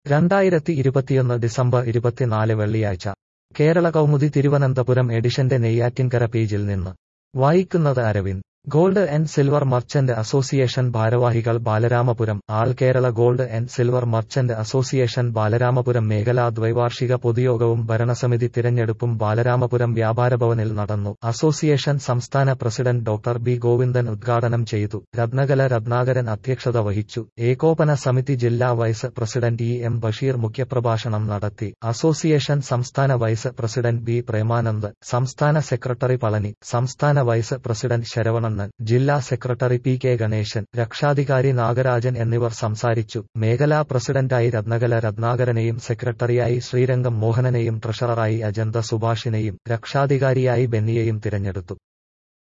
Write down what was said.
രണ്ടായിരത്തി ഇരുപത്തിയൊന്ന് ഡിസംബർ ഇരുപത്തിനാല് വെള്ളിയാഴ്ച കേരള കൗമുദി തിരുവനന്തപുരം എഡിഷന്റെ നെയ്യാറ്റിൻകര പേജിൽ നിന്ന് വായിക്കുന്നത് Aravind gold and silver merchant association ഭാരവാഹികൾ Balaramapuram all Kerala gold and silver merchant association Balaramapuram മേഖലാ ദ്വൈവാർഷിക പൊതുയോഗവും ഭരണസമിതി തിരഞ്ഞെടുപ്പും ബാലരാമപുരം വ്യാപാരഭവനിൽ നടന്നു അസോസിയേഷൻ സംസ്ഥാന പ്രസിഡന്റ് ഡോക്ടർ ബി ഗോവിന്ദൻ ഉദ്ഘാടനം ചെയ്തു രത്നകല രത്നാകരൻ അധ്യക്ഷത വഹിച്ചു ഏകോപന സമിതി ജില്ലാ vice president E M Basheer മുഖ്യപ്രഭാഷണം നടത്തി അസോസിയേഷൻ സംസ്ഥാന വൈസ് പ്രസിഡന്റ് ബി പ്രേമാനന്ദ് സംസ്ഥാന സെക്രട്ടറി പളനി സംസ്ഥാന വൈസ് പ്രസിഡന്റ് ശരവണൻ ജില്ലാ സെക്രട്ടറി പി കെ ഗണേശൻ രക്ഷാധികാരി നാഗരാജൻ എന്നിവർ സംസാരിച്ചു മേഖലാ പ്രസിഡന്റായി രത്നകല രത്നാകരനെയും സെക്രട്ടറിയായി ശ്രീരംഗം മോഹനനെയും ട്രഷററായി അജന്ത സുഭാഷിനെയും രക്ഷാധികാരിയായി ബെന്നിയെയും തിരഞ്ഞെടുത്തു